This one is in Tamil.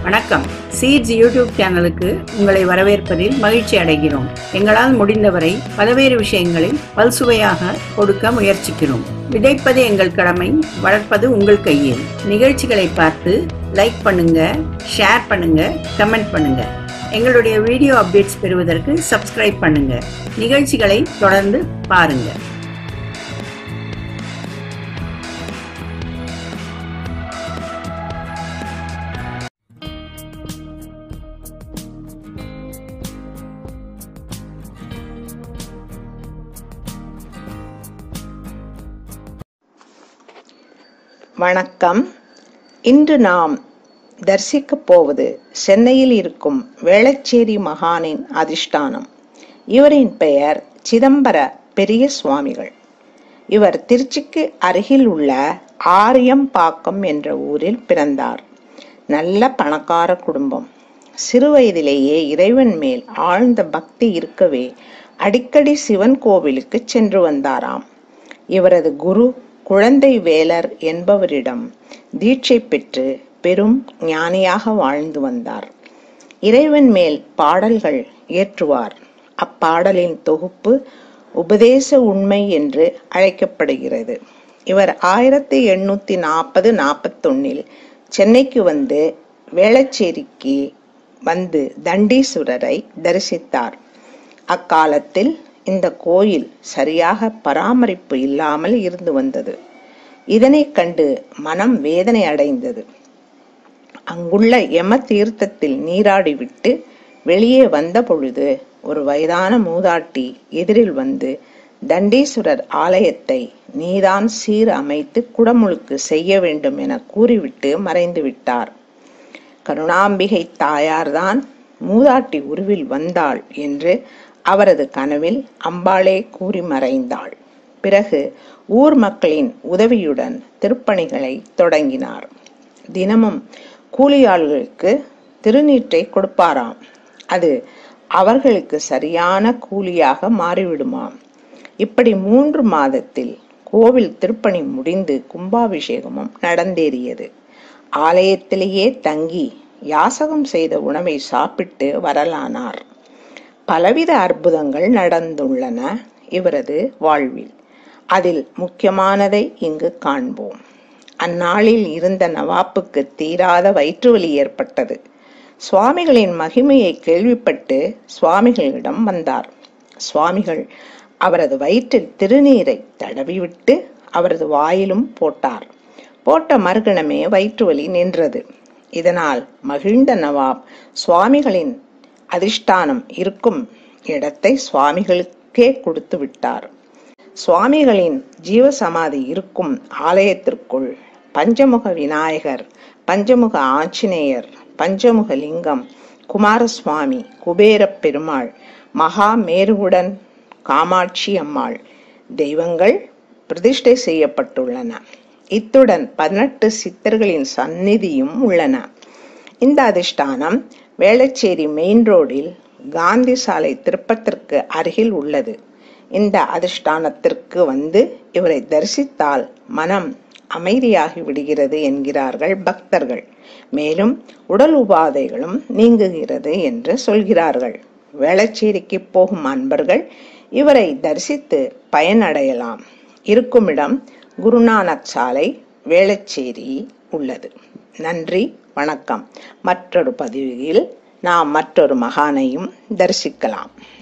வணக்கம் சீட்ஸ் யூடியூப் சேனலுக்கு உங்களை வரவேற்பதில் மகிழ்ச்சி அடைகிறோம் எங்களால் முடிந்தவரை பல்வேறு விஷயங்களில் பல்சுவையாக கொடுக்க முயற்சிக்கிறோம் விதைப்பது எங்கள் கடமை வளர்ப்பது உங்கள் கையில் நிகழ்ச்சிகளை பார்த்து லைக் பண்ணுங்க ஷேர் பண்ணுங்க கமெண்ட் பண்ணுங்க எங்களுடைய வீடியோ அப்டேட்ஸ் பெறுவதற்கு சப்ஸ்கிரைப் பண்ணுங்க நிகழ்ச்சிகளை தொடர்ந்து பாருங்க வணக்கம் இன்று நாம் தரிசிக்கப் போவது சென்னையில் இருக்கும் வேளச்சேரி மகானின் அதிஷ்டானம் இவரின் பெயர் சிதம்பர பெரிய சுவாமிகள் இவர் திருச்சிக்கு அருகில் உள்ள ஆரியம்பாக்கம் என்ற ஊரில் பிறந்தார் நல்ல பணக்கார குடும்பம் சிறுவயதிலேயே இறைவன் மேல் ஆழ்ந்த பக்தி இருக்கவே அடிக்கடி சிவன் கோவிலுக்கு சென்று வந்தாராம் இவரது குரு குழந்தை வேலர் என்பவரிடம் தீட்சை பெற்று பெரும் ஞானியாக வாழ்ந்து வந்தார் இறைவன் மேல் பாடல்கள் இயற்றுவார் அப்பாடலின் தொகுப்பு உபதேச உண்மை என்று அழைக்கப்படுகிறது இவர் ஆயிரத்தி எண்ணூத்தி நாற்பது நாற்பத்தொன்னில் சென்னைக்கு வந்து வேளச்சேரிக்கு வந்து தண்டீஸ்வரரை தரிசித்தார் அக்காலத்தில் இந்த கோயில் சரியாக பராமரிப்பு இல்லாமல் இருந்து வந்தது இதனைக் கண்டு மனம் வேதனை அடைந்தது அங்குள்ள யம தீர்த்தத்தில் நீராடிவிட்டு வெளியே வந்த பொழுது ஒரு வயதான மூதாட்டி எதிரில் வந்து தண்டீஸ்வரர் ஆலயத்தை நீதான் சீர் அமைத்து குடமுழுக்கு செய்ய வேண்டும் என கூறிவிட்டு மறைந்து விட்டார் கருணாம்பிகை தாயார்தான் மூதாட்டி உருவில் வந்தாள் என்று அவரது கனவில் அம்பாளே கூறி மறைந்தாள் பிறகு ஊர் மக்களின் உதவியுடன் திருப்பணிகளை தொடங்கினார் தினமும் கூலியாள்களுக்கு திருநீற்றை கொடுப்பாராம் அது அவர்களுக்கு சரியான கூலியாக மாறிவிடுமாம் இப்படி மூன்று மாதத்தில் கோவில் திருப்பணி முடிந்து கும்பாபிஷேகமும் நடந்தேறியது ஆலயத்திலேயே தங்கி யாசகம் செய்த உணவை சாப்பிட்டு வரலானார் பலவித அற்புதங்கள் நடந்துள்ளன இவரது வாழ்வில் அதில் முக்கியமானதை இங்கு காண்போம் அந்நாளில் இருந்த நவாப்புக்கு தீராத வயிற்றுவலி ஏற்பட்டது சுவாமிகளின் மகிமையை கேள்விப்பட்டு சுவாமிகளிடம் வந்தார் சுவாமிகள் அவரது வயிற்றில் திருநீரை தடவிவிட்டு அவரது வாயிலும் போட்டார் போட்ட மறுகணமே வயிற்றுவலி நின்றது இதனால் மகிழ்ந்த நவாப் சுவாமிகளின் அதிஷ்டானம் இருக்கும் இடத்தை சுவாமிகளுக்கே கொடுத்து விட்டார் சுவாமிகளின் ஜீவசமாதி இருக்கும் ஆலயத்திற்குள் பஞ்சமுக விநாயகர் பஞ்சமுக ஆஞ்சநேயர் பஞ்சமுக லிங்கம் குமாரசுவாமி குபேர பெருமாள் மகா மேருவுடன் காமாட்சி அம்மாள் தெய்வங்கள் பிரதிஷ்டை செய்யப்பட்டுள்ளன இத்துடன் பதினெட்டு சித்தர்களின் சந்நிதியும் உள்ளன இந்த அதிஷ்டானம் வேளச்சேரி மெயின் ரோடில் காந்தி சாலை திருப்பத்திற்கு அருகில் உள்ளது இந்த அதிஷ்டானத்திற்கு வந்து இவரை தரிசித்தால் மனம் அமைதியாகி விடுகிறது என்கிறார்கள் பக்தர்கள் மேலும் உடல் உபாதைகளும் நீங்குகிறது என்று சொல்கிறார்கள் வேளச்சேரிக்கு போகும் அன்பர்கள் இவரை தரிசித்து பயனடையலாம் இருக்குமிடம் குருநானக் சாலை வேளச்சேரி உள்ளது நன்றி வணக்கம் மற்றொரு பதிவில் நாம் மற்றொரு மகானையும் தரிசிக்கலாம்